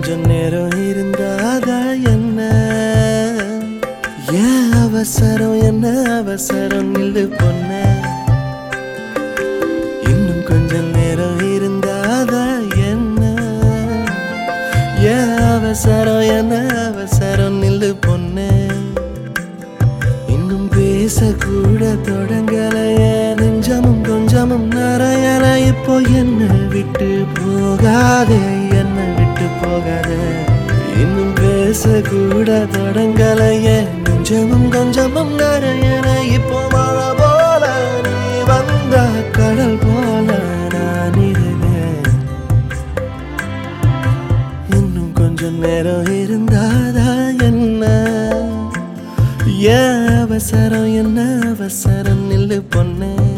கொஞ்சம் நேரம் இருந்தாதா என்ன ஏன் அவசரம் என்ன அவசரம் நில்லு பொண்ண இன்னும் கொஞ்சம் நேரம் இருந்தாதா என்ன ஏன் அவசரம் என்ன அவசரம் நில்லு பொண்ணு இன்னும் பேசக்கூட தொடங்கலையே நெஞ்சமும் கொஞ்சமும் நிறையல இப்போ என்ன விட்டு போகாதே என்ன விட்டு போகாதே இன்னும் பேசக்கூட தொடங்கலையே நெஞ்சமும் கொஞ்சமும் நிறையல இப்போ மழை போல நீ வந்த கடல் போல நான் இருந்தேன் இன்னும் கொஞ்சம் நேரம் இருந்தாதா என்ன ஏன் அவசரம் என்ன